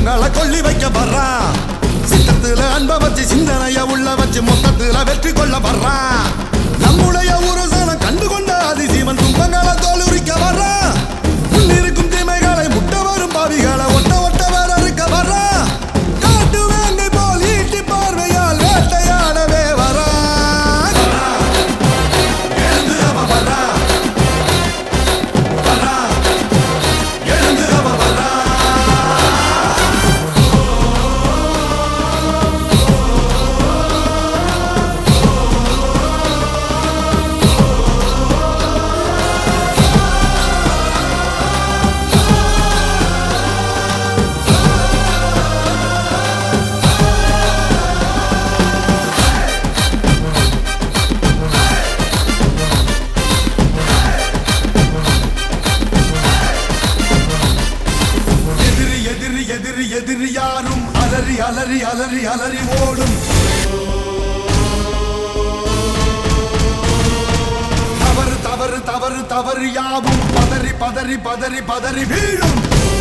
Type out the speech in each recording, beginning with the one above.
குத்தங்களை கொள்ளி வைக்க வர்றான் சித்தத்துல அன்ப வச்சு சிந்தனைய உள்ள வச்சு மொத்தத்துல வெற்றி கொள்ள வர்றான் நம்முடைய உருசன கண்டு கொண்ட அதிசீவன் துன்பங்களை தோலுரிக்க வர்றான் முன்னிருக்கும் தீமைகளை முட்ட வரும் பாவிகளை ஒட்ட ஒட்ட வர இருக்க வர்றான் காட்டு வேங்கை போல் ஈட்டி பார்வையால் வேட்டையாடவே வரான் எழுந்து அவ வர்றான் வர்றான் எழுந்து அவ வர்றான் எதிரி எதிரி எதிரி எதிரி யாரும் அலறி அலறி அலறி அலறி ஓடும் தவறு தவறு தவறு தவறு யாவும் பதறி பதறி பதறி பதறி வீழும்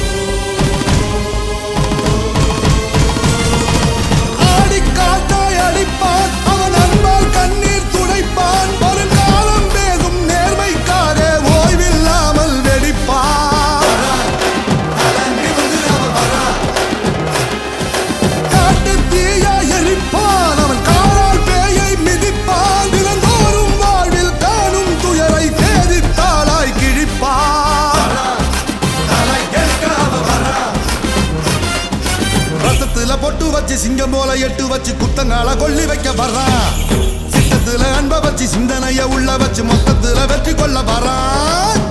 ஆடி காட்டாய் அடிப்பான் அவன் அன்பால் கண்ணீர் துடைப்பான் வருங்காலம் பேசும் நேர்மைக்காக ஓய்வில்லாமல் வெடிப்பான் காட்டு தீயா எரிப்பான் அவன் காலால் பேயை மிதிப்பான் தினந்தோறும் வாழ்வில் காணும் துயரை தேதித்தாளாய் கிழிப்பான் ரத்தத்துல பொட்டு வச்சு சிங்கம் போல எட்டு வச்சு குத்தங்கால கொள்ளி வைக்க வர்றான் சித்தத்துல அன்ப வச்சு சிந்தனைய உள்ள வச்சு மொத்தத்துல வெற்றி கொள்ள வரான்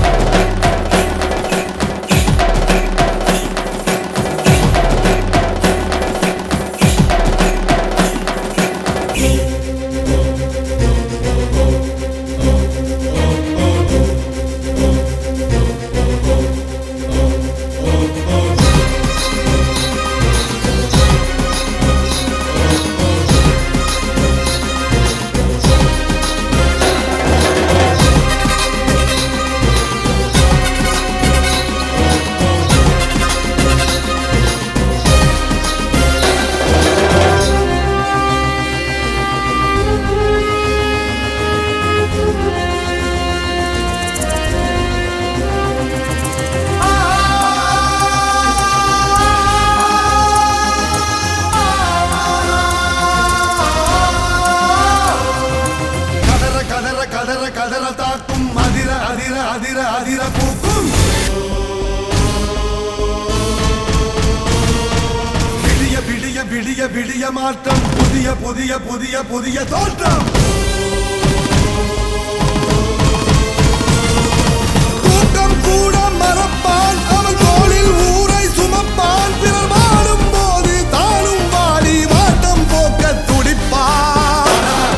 கதற கதற கதற கதற தாக்கும் அதிர அதிர அதிர அதிர பூக்கும் விடிய விடிய விடிய விடிய மாற்றம் புதிய புதிய புதிய புதிய தோற்றம் தூக்கம் கூட மறப்பான் அவன் தோளில் ஊரை சுமப்பான் பிறர் வாடும் போது தானும் வாடி வாட்டம் போக்க துடிப்பான்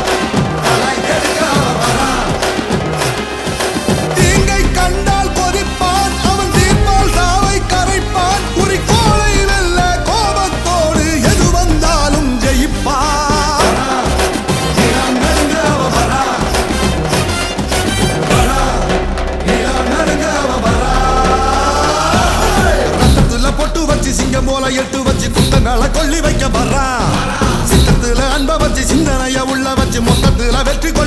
தீங்கை கண்டால் கொதிப்பான் அவன் தீர்ப்பால் சாவை கரைப்பான் குறிக்கோளை வெல்ல கோபத்தோடு எது வந்தாலும் ஜெயிப்பான் ரத்தத்துல பொட்டு வச்சு சிங்கம் போல எட்டு வச்சு குத்தங்களை கொள்ளி வைக்க வர்றான் சித்தத்துல அன்ப வச்சு சிந்தனைய உள்ள வச்சு மொத்தத்துல வெற்றி கொள்ள